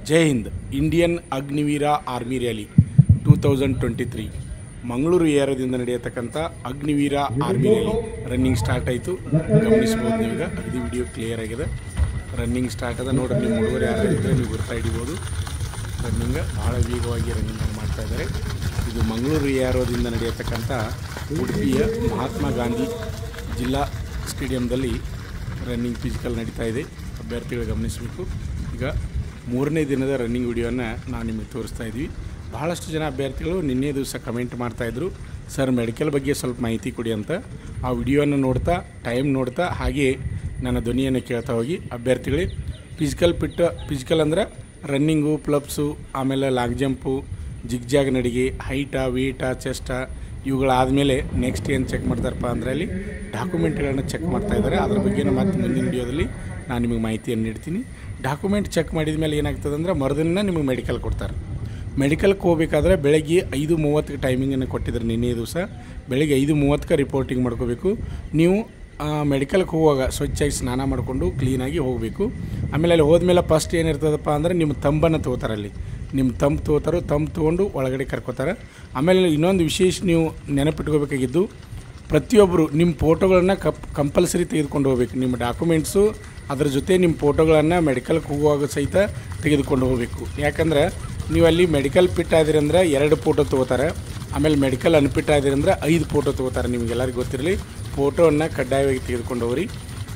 ಜೈ Hind Indian Agniveer army rally two thousand twenty three Mangaluru ಏರದಿಂದ ನಡೆಯತಕ್ಕಂಥ Agniveer army rally running start ಆಯಿತು ಗಮನಿಸ್ಬೋದು ನೀವೀಗ ಅಗದಿ ವಿಡಿಯೋ ಕ್ಲಿಯರ್ ಆಗಿದೆ ರನ್ನಿಂಗ್ ಸ್ಟಾರ್ಟ್ ಅದ ನೋಡ್ರಿ ನಿಮ್ಮ ಹುಡುಗರು ಯಾರು ಇದ್ದರೆ ನೀವು ಗುರ್ತಾ ಹಿಡಿಬೋದು ರನ್ನಿಂಗ್ ಭಾಳ ವೇಗವಾಗಿ ರನ್ನಿಂಗ್ ಮಾಡ್ತಾ ಇದ್ದಾರೆ ಇದು ಮಂಗಳೂರು ಏರೋದಿಂದ ನಡೆಯತಕ್ಕಂಥ ಉಡುಪಿಯ ಮಹಾತ್ಮ ಗಾಂಧಿ ಜಿಲ್ಲಾ ಸ್ಟೇಡಿಯಂದಲ್ಲಿ ರನ್ನಿಂಗ್ ಫಿಸಿಕಲ್ ನಡೀತಾ ಇದೆ ಅಭ್ಯರ್ಥಿಗಳು ಗಮನಿಸಬೇಕು ಈಗ ಮೂರನೇ ದಿನದ ರನ್ನಿಂಗ್ ವಿಡಿಯೋನ ನಾವು ನಿಮಗೆ ತೋರಿಸ್ತಾ ಇದ್ವಿ ಬಹಳಷ್ಟು ಜನ ಅಭ್ಯರ್ಥಿಗಳು ನಿನ್ನೆ ದಿವಸ ಕಮೆಂಟ್ ಮಾಡ್ತಾಯಿದ್ರು ಸರ್ ಮೆಡಿಕಲ್ ಬಗ್ಗೆ ಸ್ವಲ್ಪ ಮಾಹಿತಿ ಕೊಡಿ ಅಂತ ಆ ವಿಡಿಯೋನ ನೋಡ್ತಾ ಟೈಮ್ ನೋಡ್ತಾ ಹಾಗೆ ನನ್ನ ಧ್ವನಿಯನ್ನು ಕೇಳ್ತಾ ಹೋಗಿ ಅಭ್ಯರ್ಥಿಗಳೇ ಫಿಸಿಕಲ್ ಪಿಟ್ ಫಿಸಿಕಲ್ ಅಂದ್ರೆ ರನ್ನಿಂಗು ಪ್ಲಪ್ಸು ಆಮೇಲೆ ಲಾಂಗ್ ಜಂಪು ಜಿಗ್ಜಾಗ್ ನಡಿಗೆ ಹೈಟಾ ವೇಟಾ ಚೆಸ್ಟಾ ಇವುಗಳಾದಮೇಲೆ ನೆಕ್ಸ್ಟ್ ಏನು ಚೆಕ್ ಮಾಡ್ತಾರಪ್ಪ ಅಂದರೆ ಅಲ್ಲಿ ಡಾಕ್ಯುಮೆಂಟ್ಗಳನ್ನು ಚೆಕ್ ಮಾಡ್ತಾ ಇದ್ದಾರೆ ಅದ್ರ ಬಗ್ಗೆ ಮತ್ತೆ ಮುಂದಿನ ವಿಡಿಯೋದಲ್ಲಿ ನಾನು ನಿಮಗೆ ಮಾಹಿತಿಯನ್ನು ನೀಡ್ತೀನಿ ಡಾಕ್ಯುಮೆಂಟ್ ಚೆಕ್ ಮಾಡಿದ ಮೇಲೆ ಏನಾಗ್ತದೆ ಅಂದರೆ ಮರುದಿನ ನಿಮಗೆ ಮೆಡಿಕಲ್ ಕೊಡ್ತಾರೆ ಮೆಡಿಕಲ್ಗೆ ಹೋಗ್ಬೇಕಾದ್ರೆ ಬೆಳಗ್ಗೆ ಐದು ಮೂವತ್ತಕ್ಕೆ ಟೈಮಿಂಗನ್ನು ಕೊಟ್ಟಿದ್ದಾರೆ ನಿನ್ನೆ ದಿವಸ ಬೆಳಗ್ಗೆ ಐದು ಮೂವತ್ತಕ್ಕೆ ರಿಪೋರ್ಟಿಂಗ್ ಮಾಡ್ಕೋಬೇಕು ನೀವು ಮೆಡಿಕಲ್ಗೆ ಹೋಗುವಾಗ ಸ್ವಚ್ಛಾಗಿ ಸ್ನಾನ ಮಾಡಿಕೊಂಡು ಕ್ಲೀನಾಗಿ ಹೋಗಬೇಕು ಆಮೇಲೆ ಅಲ್ಲಿ ಹೋದ್ಮೇಲೆ ಫಸ್ಟ್ ಏನಿರ್ತದಪ್ಪ ಅಂದರೆ ನಿಮ್ಮ ತಂಬನ್ನು ತೊಗೋತಾರೆ ಅಲ್ಲಿ ನಿಮ್ಮ ತಂಬ್ ತೊಗೋತಾರೋ ತಂಬ್ ತೊಗೊಂಡು ಒಳಗಡೆ ಕರ್ಕೋತಾರೆ ಆಮೇಲೆ ಇನ್ನೊಂದು ವಿಶೇಷ ನೀವು ನೆನಪಿಟ್ಕೋಬೇಕಾಗಿದ್ದು ಪ್ರತಿಯೊಬ್ಬರು ನಿಮ್ಮ ಫೋಟೋಗಳನ್ನು ಕಪ್ ಕಂಪಲ್ಸರಿ ತೆಗೆದುಕೊಂಡು ಹೋಗ್ಬೇಕು ನಿಮ್ಮ ಡಾಕ್ಯುಮೆಂಟ್ಸು ಅದ್ರ ಜೊತೆ ನಿಮ್ಮ ಫೋಟೋಗಳನ್ನು ಮೆಡಿಕಲ್ಗೆ ಹೋಗುವಾಗ ಸಹಿತ ತೆಗೆದುಕೊಂಡು ಹೋಗಬೇಕು ಯಾಕಂದ್ರೆ ನೀವು ಅಲ್ಲಿ ಮೆಡಿಕಲ್ ಫಿಟ್ ಆದಿರಿ ಅಂದ್ರೆ ಎರಡು ಫೋಟೋ ತೊಗೋತಾರೆ ಆಮೇಲೆ ಮೆಡಿಕಲ್ ಅನ್ಫಿಟ್ ಆದಿರಿ ಅಂದ್ರೆ ಐದು ಫೋಟೋ ತೊಗೋತಾರೆ ನಿಮಗೆಲ್ಲರಿಗೂ ಗೊತ್ತಿರಲಿ ಫೋಟೋವನ್ನು ಕಡ್ಡಾಯವಾಗಿ ತೆಗೆದುಕೊಂಡು ಹೋಗ್ರಿ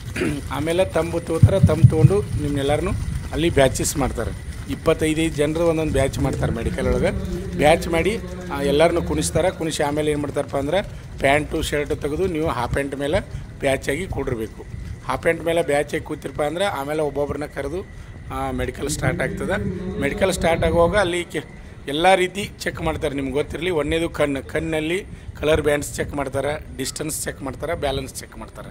ಆಮೇಲೆ ತಂಬು ತೊಗೋತಾರೆ ತಂಬು ತೊಗೊಂಡು ನಿಮ್ಮನ್ನೆಲ್ಲರನ್ನು ಅಲ್ಲಿ ಬ್ಯಾಚಸ್ ಮಾಡ್ತಾರೆ ಇಪ್ಪತ್ತೈದೈದು ಜನರು ಒಂದೊಂದು ಬ್ಯಾಚ್ ಮಾಡ್ತಾರೆ ಮೆಡಿಕಲ್ ಒಳಗೆ ಬ್ಯಾಚ್ ಮಾಡಿ ಎಲ್ಲರನ್ನೂ ಕುಣಿಸ್ತಾರೆ ಕುಣಿಸಿ ಆಮೇಲೆ ಏನು ಮಾಡ್ತಾರಪ್ಪ ಅಂದ್ರೆ ಪ್ಯಾಂಟು ಶರ್ಟ್ ತೆಗೆದು ನೀವು ಹಾಫ್ ಪ್ಯಾಂಟ್ ಮೇಲೆ ಬ್ಯಾಚಾಗಿ ಕೂಡಿರ್ಬೇಕು ಹಾಫ್ ಪ್ಯಾಂಟ್ ಮೇಲೆ ಬ್ಯಾಚಾಗಿ ಕೂತಿರಪ್ಪ ಅಂದ್ರೆ ಆಮೇಲೆ ಒಬ್ಬೊಬ್ಬರನ್ನ ಕರೆದು ಮೆಡಿಕಲ್ ಸ್ಟಾರ್ಟ್ ಆಗ್ತದೆ ಮೆಡಿಕಲ್ ಸ್ಟಾರ್ಟ್ ಆಗುವಾಗ ಅಲ್ಲಿ ಕೆ ಎಲ್ಲ ರೀತಿ ಚೆಕ್ ಮಾಡ್ತಾರೆ ನಿಮ್ಗೆ ಗೊತ್ತಿರಲಿ ಒಂದೇದು ಕಣ್ಣು ಕಣ್ಣಲ್ಲಿ ಕಲರ್ ಬ್ಯಾಂಡ್ಸ್ ಚೆಕ್ ಮಾಡ್ತಾರೆ ಡಿಸ್ಟೆನ್ಸ್ ಚೆಕ್ ಮಾಡ್ತಾರೆ ಬ್ಯಾಲೆನ್ಸ್ ಚೆಕ್ ಮಾಡ್ತಾರೆ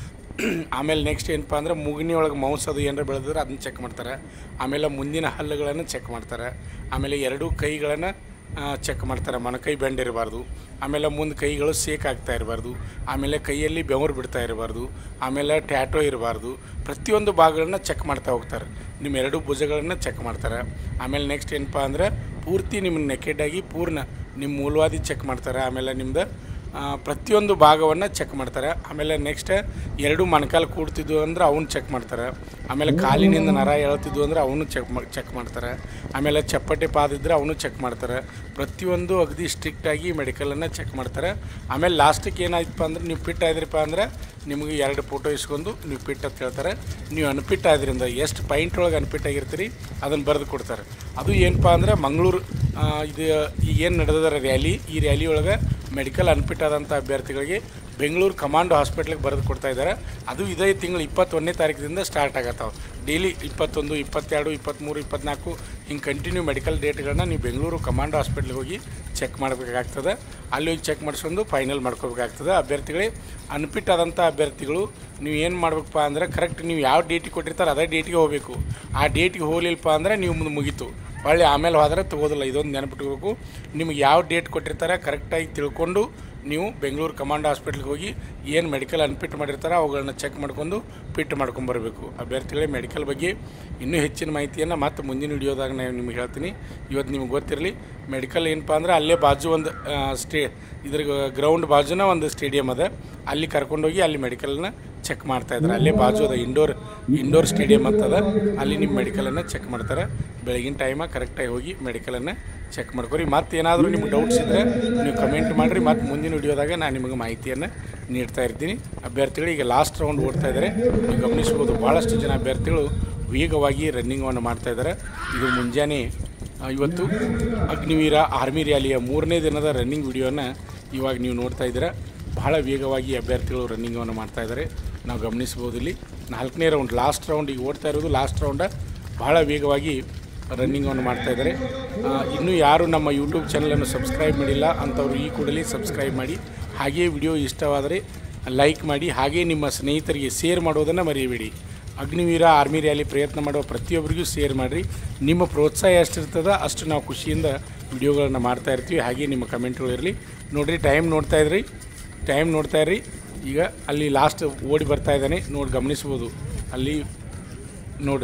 ಆಮೇಲೆ ನೆಕ್ಸ್ಟ್ ಏನಪ್ಪ ಅಂದ್ರೆ ಮೂಗಿನಿ ಒಳಗೆ ಮೌಸ್ ಅದು ಏನಾರ ಬೆಳೆದಿದ್ರೆ ಅದನ್ನ ಚೆಕ್ ಮಾಡ್ತಾರೆ ಆಮೇಲೆ ಮುಂದಿನ ಹಲ್ಲುಗಳನ್ನು ಚೆಕ್ ಮಾಡ್ತಾರೆ ಆಮೇಲೆ ಎರಡೂ ಕೈಗಳನ್ನು ಚೆಕ್ ಮಾಡ್ತಾರೆ ಮೊಣಕೈ ಬೆಂಡ್ ಇರಬಾರ್ದು ಆಮೇಲೆ ಮುಂದೆ ಕೈಗಳು ಸೇಕ್ ಆಗ್ತಾ ಇರಬಾರ್ದು ಆಮೇಲೆ ಕೈಯಲ್ಲಿ ಬೆವರು ಬಿಡ್ತಾ ಇರಬಾರ್ದು ಆಮೇಲೆ ಟ್ಯಾಟೋ ಇರಬಾರ್ದು ಪ್ರತಿಯೊಂದು ಭಾಗಗಳನ್ನ ಚೆಕ್ ಮಾಡ್ತಾ ಹೋಗ್ತಾರೆ ನಿಮ್ಮ ಎರಡು ಭುಜಗಳನ್ನು ಚೆಕ್ ಮಾಡ್ತಾರೆ ಆಮೇಲೆ ನೆಕ್ಸ್ಟ್ ಏನಪ್ಪ ಅಂದ್ರೆ ಪೂರ್ತಿ ನಿಮ್ಮ ನೆಕೆಡಾಗಿ ಪೂರ್ಣ ನಿಮ್ಮ ಮೂಲವಾದಿ ಚೆಕ್ ಮಾಡ್ತಾರೆ ಆಮೇಲೆ ನಿಮ್ದು ಪ್ರತಿಯೊಂದು ಭಾಗವನ್ನು ಚೆಕ್ ಮಾಡ್ತಾರೆ ಆಮೇಲೆ ನೆಕ್ಸ್ಟ್ ಎರಡು ಮೊಣಕಾಲು ಕೂಡ್ತಿದ್ವು ಅಂದ್ರೆ ಅವನ್ನ ಚೆಕ್ ಮಾಡ್ತಾರೆ ಆಮೇಲೆ ಕಾಲಿನಿಂದ ನರ ಹೇಳ್ತಿದ್ವು ಅಂದ್ರೆ ಅವನು ಚೆಕ್ ಮಾ ಚೆಕ್ ಮಾಡ್ತಾರೆ ಆಮೇಲೆ ಚಪ್ಪಟೆ ಪಾದ ಇದ್ದರೆ ಅವನು ಚೆಕ್ ಮಾಡ್ತಾರೆ ಪ್ರತಿಯೊಂದು ಅಗದಿ ಸ್ಟ್ರಿಕ್ಟಾಗಿ ಮೆಡಿಕಲನ್ನು ಚೆಕ್ ಮಾಡ್ತಾರೆ ಆಮೇಲೆ ಲಾಸ್ಟಿಗೆ ಏನಾಯ್ತಪ್ಪ ಅಂದ್ರೆ ನೀವು ಫಿಟ್ ಆದ್ರಪ್ಪ ಅಂದ್ರೆ ನಿಮಗೆ ಎರಡು ಫೋಟೋ ಇಸ್ಕೊಂಡು ನೀವು ಫಿಟ್ ಅಂತ ಹೇಳ್ತಾರೆ ನೀವು ಅನ್ಫಿಟ್ ಆದ್ರಿಂದ ಎಷ್ಟು ಪಾಯಿಂಟ್ ಒಳಗೆ ಅನ್ಫಿಟ್ ಆಗಿರ್ತೀರಿ ಅದನ್ನು ಬರೆದು ಕೊಡ್ತಾರೆ ಅದು ಏನಪ್ಪ ಅಂದ್ರೆ ಮಂಗಳೂರು ಇದು ಈಗ ಏನು ನಡೆದದ ರ್ಯಾಲಿ ಈ ರ್ಯಾಲಿ ಒಳಗೆ ಮೆಡಿಕಲ್ ಅನ್ಫಿಟ್ ಆದಂಥ ಅಭ್ಯರ್ಥಿಗಳಿಗೆ ಬೆಂಗಳೂರು ಕಮಾಂಡೋ ಹಾಸ್ಪಿಟ್ಲಿಗೆ ಬರೆದು ಕೊಡ್ತಾ ಇದ್ದಾರೆ ಅದು ಇದೇ ತಿಂಗಳು ಇಪ್ಪತ್ತೊಂದನೇ ತಾರೀಕಿನಿಂದ ಸ್ಟಾರ್ಟ್ ಆಗತ್ತಾವೆ ಡೈಲಿ ಇಪ್ಪತ್ತೊಂದು ಇಪ್ಪತ್ತೆರಡು ಇಪ್ಪತ್ತ್ಮೂರು ಇಪ್ಪತ್ನಾಲ್ಕು ಹಿಂಗೆ ಕಂಟಿನ್ಯೂ ಮೆಡಿಕಲ್ ಡೇಟ್ಗಳನ್ನ ನೀವು ಬೆಂಗಳೂರು ಕಮಾಂಡೋ ಹಾಸ್ಪಿಟ್ಲಿಗೆ ಹೋಗಿ ಚೆಕ್ ಮಾಡಬೇಕಾಗ್ತದೆ ಅಲ್ಲಿ ಹೋಗಿ ಚೆಕ್ ಮಾಡಿಸ್ಕೊಂಡು ಫೈನಲ್ ಮಾಡ್ಕೋಬೇಕಾಗ್ತದೆ ಅಭ್ಯರ್ಥಿಗಳೇ ಅನ್ಫಿಟ್ ಆದಂಥ ಅಭ್ಯರ್ಥಿಗಳು ನೀವು ಏನು ಮಾಡ್ಬೇಕಪ್ಪ ಅಂದ್ರೆ ಕರೆಕ್ಟ್ ನೀವು ಯಾವ ಡೇಟಿಗೆ ಕೊಟ್ಟಿರ್ತಾರೆ ಅದೇ ಡೇಟಿಗೆ ಹೋಗಬೇಕು ಆ ಡೇಟಿಗೆ ಹೋಗ್ಲಿಲ್ಲಪ್ಪ ಅಂದ್ರೆ ನೀವು ಮುಂದೆ ಮುಗೀತು ಹೊಳ್ಳಿ ಆಮೇಲೆ ಹೋದರೆ ತೊಗೋದಿಲ್ಲ ಇದೊಂದು ನೆನಪಿಟ್ಕೋಬೇಕು ನಿಮ್ಗೆ ಯಾವ ಡೇಟ್ ಕೊಟ್ಟಿರ್ತಾರೆ ಕರೆಕ್ಟಾಗಿ ತಿಳ್ಕೊಂಡು ನೀವು ಬೆಂಗಳೂರು ಕಮಾಂಡೋ ಹಾಸ್ಪಿಟ್ಲಿಗೆ ಹೋಗಿ ಏನು ಮೆಡಿಕಲ್ ಅನ್ಫಿಟ್ ಮಾಡಿರ್ತಾರೆ ಅವುಗಳನ್ನ ಚೆಕ್ ಮಾಡ್ಕೊಂಡು ಫಿಟ್ ಮಾಡ್ಕೊಂಬರ್ಬೇಕು ಅಭ್ಯರ್ಥಿಗಳೇ ಮೆಡಿಕಲ್ ಬಗ್ಗೆ ಇನ್ನೂ ಹೆಚ್ಚಿನ ಮಾಹಿತಿಯನ್ನು ಮತ್ತೆ ಮುಂದಿನ ವಿಡಿಯೋದಾಗ ನಾನು ನಿಮ್ಗೆ ಹೇಳ್ತೀನಿ ಇವತ್ತು ನಿಮ್ಗೆ ಗೊತ್ತಿರಲಿ ಮೆಡಿಕಲ್ ಏನಪ್ಪ ಅಂದ್ರೆ ಅಲ್ಲೇ ಬಾಜು ಒಂದು ಸ್ಟೇ ಇದ್ರ ಗ್ರೌಂಡ್ ಬಾಜುನ ಒಂದು ಸ್ಟೇಡಿಯಮ್ ಅದ ಅಲ್ಲಿ ಕರ್ಕೊಂಡೋಗಿ ಅಲ್ಲಿ ಮೆಡಿಕಲ್ನ ಚೆಕ್ ಮಾಡ್ತಾ ಇದ್ದಾರೆ ಅಲ್ಲೇ ಬಾಜು ಅದ ಇಂಡೋರ್ ಇಂಡೋರ್ ಸ್ಟೇಡಿಯಮ್ ಅಂತದ ಅಲ್ಲಿ ನಿಮ್ಮ ಮೆಡಿಕಲನ್ನು ಚೆಕ್ ಮಾಡ್ತಾರೆ ಬೆಳಗಿನ ಟೈಮ ಕರೆಕ್ಟಾಗಿ ಹೋಗಿ ಮೆಡಿಕಲನ್ನು ಚೆಕ್ ಮಾಡ್ಕೊರಿ ಮತ್ತೆ ಏನಾದರೂ ನಿಮ್ಗೆ ಡೌಟ್ಸ್ ಇದ್ದರೆ ನೀವು ಕಮೆಂಟ್ ಮಾಡಿರಿ ಮತ್ತು ಮುಂದಿನ ವಿಡಿಯೋದಾಗ ನಾನು ನಿಮಗೆ ಮಾಹಿತಿಯನ್ನು ನೀಡ್ತಾ ಇರ್ತೀನಿ ಅಭ್ಯರ್ಥಿಗಳು ಈಗ ಲಾಸ್ಟ್ ರೌಂಡ್ ಓಡ್ತಾ ಇದ್ದಾರೆ ನೀವು ಗಮನಿಸ್ಬೋದು ಭಾಳಷ್ಟು ಜನ ಅಭ್ಯರ್ಥಿಗಳು ವೇಗವಾಗಿ ರನ್ನಿಂಗನ್ನು ಮಾಡ್ತಾ ಇದ್ದಾರೆ ಇದು ಮುಂಜಾನೆ ಇವತ್ತು ಅಗ್ನಿವೀರ ಆರ್ಮಿ ರ್ಯಾಲಿಯ ಮೂರನೇ ದಿನದ ರನ್ನಿಂಗ್ ವಿಡಿಯೋನ ಇವಾಗ ನೀವು ನೋಡ್ತಾ ಇದ್ದೀರಾ ಬಹಳ ವೇಗವಾಗಿ ಅಭ್ಯರ್ಥಿಗಳು ರನ್ನಿಂಗನ್ನು ಮಾಡ್ತಾ ಇದ್ದಾರೆ ನಾವು ಗಮನಿಸ್ಬೋದು ಇಲ್ಲಿ ನಾಲ್ಕನೇ ರೌಂಡ್ ಲಾಸ್ಟ್ ರೌಂಡ್ ಈಗ ಓಡ್ತಾ ಇರೋದು ಲಾಸ್ಟ್ ರೌಂಡ ಬಹಳ ವೇಗವಾಗಿ ರನ್ನಿಂಗನ್ನು ಮಾಡ್ತಾ ಇದ್ದಾರೆ ಇನ್ನೂ ಯಾರು ನಮ್ಮ ಯೂಟ್ಯೂಬ್ ಚಾನಲನ್ನು ಸಬ್ಸ್ಕ್ರೈಬ್ ಮಾಡಿಲ್ಲ ಅಂಥವ್ರು ಈ ಕೂಡಲೇ ಸಬ್ಸ್ಕ್ರೈಬ್ ಮಾಡಿ ಹಾಗೇ ವಿಡಿಯೋ ಇಷ್ಟವಾದರೆ ಲೈಕ್ ಮಾಡಿ ಹಾಗೇ ನಿಮ್ಮ ಸ್ನೇಹಿತರಿಗೆ ಶೇರ್ ಮಾಡೋದನ್ನು ಮರೆಯಬೇಡಿ ಅಗ್ನಿವೀರ ಆರ್ಮಿ ರ್ಯಾಲಿ ಪ್ರಯತ್ನ ಮಾಡುವ ಪ್ರತಿಯೊಬ್ಬರಿಗೂ ಶೇರ್ ಮಾಡಿರಿ ನಿಮ್ಮ ಪ್ರೋತ್ಸಾಹ ಎಷ್ಟಿರ್ತದ ಅಷ್ಟು ನಾವು ಖುಷಿಯಿಂದ ವಿಡಿಯೋಗಳನ್ನು ಮಾಡ್ತಾ ಇರ್ತೀವಿ ಹಾಗೆ ನಿಮ್ಮ ಕಮೆಂಟ್ಗಳು ಇರಲಿ ನೋಡಿರಿ ಟೈಮ್ ನೋಡ್ತಾ ಇದ್ರಿ ಟೈಮ್ ನೋಡ್ತಾ ಇರ್ರಿ ಈಗ ಅಲ್ಲಿ ಲಾಸ್ಟ್ ಓಡಿ ಬರ್ತಾ ಇದ್ದಾನೆ ನೋಡಿ ಗಮನಿಸ್ಬೋದು ಅಲ್ಲಿ ನೋಡ್ರಿ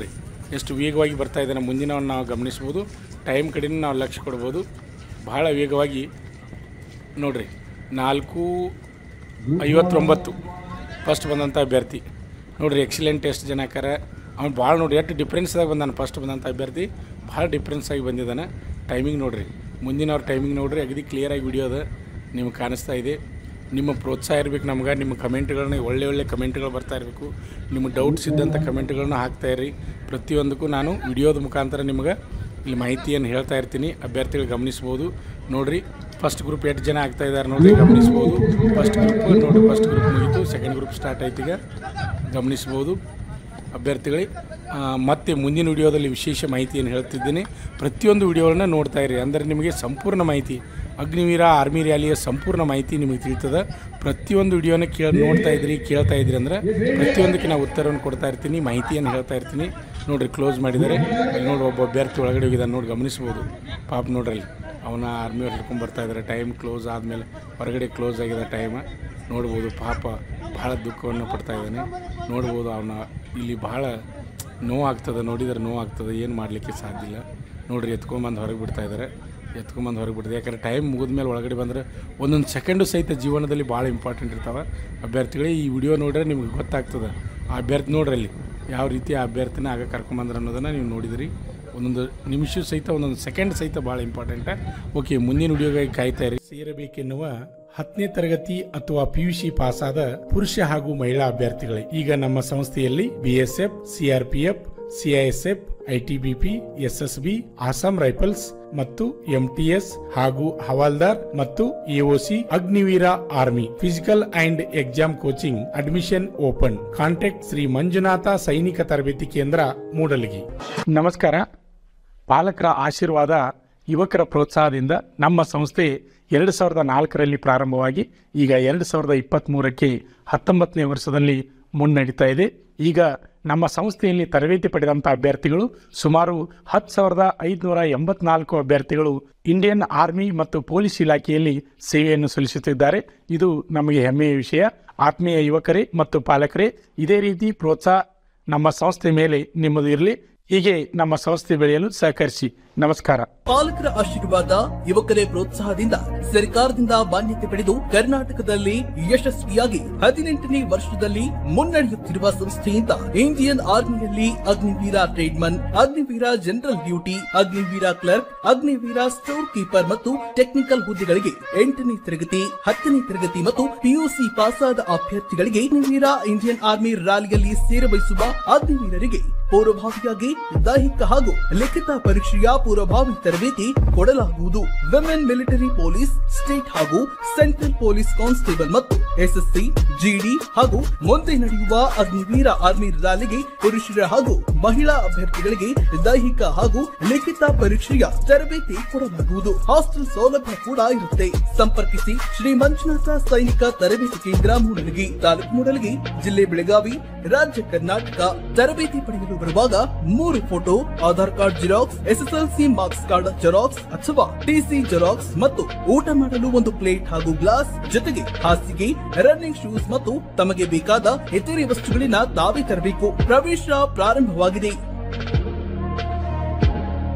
ಎಷ್ಟು ವೇಗವಾಗಿ ಬರ್ತಾ ಇದ್ದಾನೆ ಮುಂದಿನವನ್ನು ನಾವು ಗಮನಿಸ್ಬೋದು ಟೈಮ್ ಕಡೆನೂ ನಾವು ಲಕ್ಷ್ಯ ಕೊಡ್ಬೋದು ಬಹಳ ವೇಗವಾಗಿ ನೋಡ್ರಿ ನಾಲ್ಕು ಐವತ್ತೊಂಬತ್ತು ಫಸ್ಟ್ ಬಂದಂಥ ಅಭ್ಯರ್ಥಿ ನೋಡ್ರಿ ಎಕ್ಸಲೆಂಟ್ ಎಷ್ಟು ಜನ ಹಾಕಾರ ಅವ್ನು ಭಾಳ ನೋಡ್ರಿ ಎಷ್ಟು ಡಿಫ್ರೆನ್ಸ್ದಾಗ ಬಂದಾನ ಫಸ್ಟ್ ಬಂದಂಥ ಅಭ್ಯರ್ಥಿ ಭಾಳ ಡಿಫ್ರೆನ್ಸ್ ಆಗಿ ಬಂದಿದ್ದಾನೆ ಟೈಮಿಂಗ್ ನೋಡ್ರಿ ಮುಂದಿನವ್ರ ಟೈಮಿಂಗ್ ನೋಡ್ರಿ ಅಗದಿ ಕ್ಲಿಯರಾಗಿ ವಿಡಿಯೋ ಅದ ನಿಮ್ಗೆ ಕಾಣಿಸ್ತಾ ಇದೆ ನಿಮ್ಮ ಪ್ರೋತ್ಸಾಹ ಇರಬೇಕು ನಮ್ಗೆ ನಿಮ್ಮ ಕಮೆಂಟ್ಗಳನ್ನ ಒಳ್ಳೆ ಒಳ್ಳೆ ಕಮೆಂಟ್ಗಳು ಬರ್ತಾ ಇರಬೇಕು ನಿಮ್ಮ ಡೌಟ್ಸ್ ಇದ್ದಂಥ ಕಮೆಂಟ್ಗಳನ್ನ ಹಾಕ್ತಾ ಇರ್ರಿ ಪ್ರತಿಯೊಂದಕ್ಕೂ ನಾನು ವಿಡಿಯೋದ ಮುಖಾಂತರ ನಿಮ್ಗೆ ಇಲ್ಲಿ ಮಾಹಿತಿಯನ್ನು ಹೇಳ್ತಾ ಇರ್ತೀನಿ ಅಭ್ಯರ್ಥಿಗಳು ಗಮನಿಸ್ಬೋದು ನೋಡ್ರಿ ಫಸ್ಟ್ ಗ್ರೂಪ್ ಎಷ್ಟು ಜನ ಆಗ್ತಾ ಇದ್ದಾರೆ ನೋಡ್ರಿ ಗಮನಿಸ್ಬೋದು ಫಸ್ಟ್ ಗ್ರೂಪ್ ನೋಡ್ರಿ ಫಸ್ಟ್ ಗ್ರೂಪ್ ಮುಗೀತು ಸೆಕೆಂಡ್ ಗ್ರೂಪ್ ಸ್ಟಾರ್ಟ್ ಆಯ್ತು ಈಗ ಗಮನಿಸ್ಬೋದು ಅಭ್ಯರ್ಥಿಗಳಿಗೆ ಆ, ಮತ್ತೆ ಮುಂದಿನ ವಿಡಿಯೋದಲ್ಲಿ ವಿಶೇಷ ಮಾಹಿತಿಯನ್ನು ಹೇಳ್ತಿದ್ದೀನಿ ಪ್ರತಿಯೊಂದು ವಿಡಿಯೋಗಳನ್ನ ನೋಡ್ತಾ ಇರಿ ಅಂದರೆ ನಿಮಗೆ ಸಂಪೂರ್ಣ ಮಾಹಿತಿ ಅಗ್ನಿವೀರ ಆರ್ಮಿ ರ್ಯಾಲಿಯ ಸಂಪೂರ್ಣ ಮಾಹಿತಿ ನಿಮಗೆ ತಿಳಿತದೆ ಪ್ರತಿಯೊಂದು ವಿಡಿಯೋನ ಕೇಳಿ ನೋಡ್ತಾ ಇದ್ರಿ ಕೇಳ್ತಾ ಇದ್ರಿ ಅಂದ್ರೆ ಪ್ರತಿಯೊಂದಕ್ಕೆ ನಾವು ಉತ್ತರವನ್ನು ಕೊಡ್ತಾ ಇರ್ತೀನಿ ಮಾಹಿತಿಯನ್ನು ಹೇಳ್ತಾ ಇರ್ತೀನಿ ನೋಡ್ರಿ ಕ್ಲೋಸ್ ಮಾಡಿದ್ದಾರೆ ಅಲ್ಲಿ ನೋಡಿ ಒಬ್ಬ ಅಭ್ಯರ್ಥಿ ಒಳಗಡೆ ಹೋಗಿದ್ದಾನೆ ನೋಡಿ ಗಮನಿಸ್ಬೋದು ಪಾಪ ನೋಡ್ರಿ ಅಲ್ಲಿ ಅವನ ಆರ್ಮಿಯವ್ರು ಹಿಡ್ಕೊಂಡು ಬರ್ತಾ ಇದ್ದಾರೆ ಟೈಮ್ ಕ್ಲೋಸ್ ಆದಮೇಲೆ ಹೊರಗಡೆ ಕ್ಲೋಸ್ ಆಗಿದೆ ಟೈಮ್ ನೋಡ್ಬೋದು ಪಾಪ ಭಾಳ ದುಃಖವನ್ನು ಪಡ್ತಾ ಇದ್ದಾನೆ ನೋಡ್ಬೋದು ಅವನ ಇಲ್ಲಿ ಭಾಳ ನೋವಾಗ್ತದೆ ನೋಡಿದರೆ ನೋವಾಗ್ತದೆ ಏನು ಮಾಡಲಿಕ್ಕೆ ಸಾಧ್ಯ ಇಲ್ಲ ನೋಡ್ರಿ ಎತ್ಕೊಂಬಂದು ಹೊರಗೆ ಬಿಡ್ತಾ ಇದ್ದಾರೆ ಎತ್ಕೊಂಬಂದು ಹೊರಗೆ ಬಿಡ್ತದೆ ಯಾಕಂದ್ರೆ ಟೈಮ್ ಮುಗಿದ್ಮೇಲೆ ಒಳಗಡೆ ಬಂದರೆ ಒಂದೊಂದು ಸೆಕೆಂಡು ಸಹಿತ ಜೀವನದಲ್ಲಿ ಭಾಳ ಇಂಪಾರ್ಟೆಂಟ್ ಇರ್ತಾವೆ ಅಭ್ಯರ್ಥಿಗಳೇ ಈ ವಿಡಿಯೋ ನೋಡಿದ್ರೆ ನಿಮ್ಗೆ ಗೊತ್ತಾಗ್ತದೆ ಆ ಅಭ್ಯರ್ಥಿ ನೋಡ್ರಿ ಅಲ್ಲಿ ಯಾವ ರೀತಿ ಆ ಅಭ್ಯರ್ಥಿನ ಆಗ ಕರ್ಕೊಂಬಂದ್ರೆ ಅನ್ನೋದನ್ನು ನೀವು ನೋಡಿದಿರಿ ಒಂದೊಂದು ನಿಮಿಷ ಸಹಿತ ಒಂದೊಂದು ಸೆಕೆಂಡ್ ಸಹಿತ ಭಾಳ ಇಂಪಾರ್ಟೆಂಟ್ ಓಕೆ ಮುಂದಿನ ವಿಡಿಯೋಗಾಗಿ ಕಾಯ್ತಾ ಇರಿ ಸೇರಬೇಕೆನ್ನುವ ಹತ್ತನೇ ತರಗತಿ ಅಥವಾ ಪಿಯುಸಿ ಪಾಸ್ ಆದ ಪುರುಷ ಹಾಗೂ ಮಹಿಳಾ ಅಭ್ಯರ್ಥಿಗಳೇ ಈಗ ನಮ್ಮ ಸಂಸ್ಥೆಯಲ್ಲಿ BSF CRPF CISF ITBP SSB Assam rifles ಮತ್ತು ಎಂಟಿಎಸ್ ಹಾಗೂ ಹವಾಲ್ದಾರ್ ಮತ್ತು AOC Agniveer army physical and exam coaching admission open contact Shri Manjunatha ಸೈನಿಕ ತರಬೇತಿ ಕೇಂದ್ರ ಮೂಡಲಗಿ ನಮಸ್ಕಾರ ಪಾಲಕರ ಆಶೀರ್ವಾದ ಯುವಕರ ಪ್ರೋತ್ಸಾಹದಿಂದ ನಮ್ಮ ಸಂಸ್ಥೆ ಎರಡು ಸಾವಿರದ ನಾಲ್ಕರಲ್ಲಿ ಪ್ರಾರಂಭವಾಗಿ ಈಗ ಎರಡು ಸಾವಿರದ ಇಪ್ಪತ್ತ್ಮೂರಕ್ಕೆ ಹತ್ತೊಂಬತ್ತನೇ ವರ್ಷದಲ್ಲಿ ಮುನ್ನಡೀತಾ ಇದೆ ಈಗ ನಮ್ಮ ಸಂಸ್ಥೆಯಲ್ಲಿ ತರಬೇತಿ ಪಡೆದಂಥ ಅಭ್ಯರ್ಥಿಗಳು ಸುಮಾರು ಹತ್ತು ಸಾವಿರದ ಐದುನೂರ ಎಂಬತ್ನಾಲ್ಕು ಅಭ್ಯರ್ಥಿಗಳು ಇಂಡಿಯನ್ ಆರ್ಮಿ ಮತ್ತು ಪೊಲೀಸ್ ಇಲಾಖೆಯಲ್ಲಿ ಸೇವೆಯನ್ನು ಸಲ್ಲಿಸುತ್ತಿದ್ದಾರೆ ಇದು ನಮಗೆ ಹೆಮ್ಮೆಯ ವಿಷಯ ಆತ್ಮೀಯ ಯುವಕರೇ ಮತ್ತು ಪಾಲಕರೇ ಇದೇ ರೀತಿ ಪ್ರೋತ್ಸಾಹ ನಮ್ಮ ಸಂಸ್ಥೆ ಮೇಲೆ ನಿಮ್ಮದು ಇರಲಿ ಹೀಗೆ ನಮ್ಮ ಸಂಸ್ಥೆ ಬೆಳೆಯಲು ಸಹಕರಿಸಿ ನಮಸ್ಕಾರ ಪಾಲಕರ ಆಶೀರ್ವಾದ ಯುವಕರೇ ಪ್ರೋತ್ಸಾಹದಿಂದ ಸರ್ಕಾರದಿಂದ ಮಾನ್ಯತೆ ಪಡೆದು ಕರ್ನಾಟಕದಲ್ಲಿ ಯಶಸ್ವಿಯಾಗಿ ಹದಿನೆಂಟನೇ ವರ್ಷದಲ್ಲಿ ಮುನ್ನಡೆಯುತ್ತಿರುವ ಸಂಸ್ಥೆಯಿಂದ ಇಂಡಿಯನ್ ಆರ್ಮಿಯಲ್ಲಿ Agniveer tradesman Agniveer general duty Agniveer clerk Agniveer store keeper ಮತ್ತು ಟೆಕ್ನಿಕಲ್ ಹುದ್ದೆಗಳಿಗೆ ಎಂಟನೇ ತರಗತಿ ಹತ್ತನೇ ತರಗತಿ ಮತ್ತು ಪಿಯುಸಿ ಪಾಸಾದ ಅಭ್ಯರ್ಥಿಗಳಿಗೆ ಅಗ್ನಿವೀರ ಇಂಡಿಯನ್ ಆರ್ಮಿ ರ್ಯಾಲಿಯಲ್ಲಿ ಸೇರಬಯಸುವ ಅಗ್ನಿವೀರರಿಗೆ ಪೂರ್ವಭಾವಿಯಾಗಿ ದೈಹಿಕ ಹಾಗೂ ಲಿಖಿತ ಪರೀಕ್ಷೆಯ ಪೂರ್ವಭಾವಿ ತರಬೇತಿ ಕೊಡಲಾಗುವುದು ವಿಮೆನ್ ಮಿಲಿಟರಿ ಪೊಲೀಸ್ ಸ್ಟೇಟ್ ಹಾಗೂ ಸೆಂಟ್ರಲ್ ಪೊಲೀಸ್ ಕಾನ್ಸ್ಟೇಬಲ್ ಮತ್ತು ಎಸ್ಎಸ್ಸಿ ಜಿಡಿ ಹಾಗೂ ಮುಂದೆ ನಡೆಯುವ ಅಗ್ನಿವೀರ ಆರ್ಮಿ ರ್ಯಾಲಿಗೆ ಪುರುಷರ ಹಾಗೂ ಮಹಿಳಾ ಅಭ್ಯರ್ಥಿಗಳಿಗೆ ದೈಹಿಕ ಹಾಗೂ ಲಿಖಿತ ಪರೀಕ್ಷೆಯ ತರಬೇತಿ ಕೊಡಲಾಗುವುದು ಹಾಸ್ಟೆಲ್ ಸೌಲಭ್ಯ ಕೂಡ ಇರುತ್ತೆ ಸಂಪರ್ಕಿಸಿ ಶ್ರೀ ಮಂಜುನಾಥ ಸೈನಿಕ ತರಬೇತಿ ಕೇಂದ್ರ ಮೂಡಲಗಿ ತಾಲೂಕು ಮೂಡಲಗಿ ಜಿಲ್ಲೆ ಬೆಳಗಾವಿ ರಾಜ್ಯ ಕರ್ನಾಟಕ ತರಬೇತಿ ಪಡೆಯಲು ಬರುವಾಗ ಮೂರು photo Aadhaar card xerox SSLC marks card xerox ಅಥವಾ ಟಿಸಿ ಜೆರಾಕ್ಸ್ ಮತ್ತು ಊಟ ಮಾಡಲು ಒಂದು ಪ್ಲೇಟ್ ಹಾಗೂ ಗ್ಲಾಸ್ ಜೊತೆಗೆ ಹಾಸಿಗೆ ರನ್ನಿಂಗ್ ಶೂಸ್ ಮತ್ತು ತಮಗೆ ಬೇಕಾದ ಇತರೆ ವಸ್ತುಗಳಿನ ತಾವೇ ತರಬೇಕು ಪ್ರವೇಶ ಪ್ರಾರಂಭವಾಗಿದೆ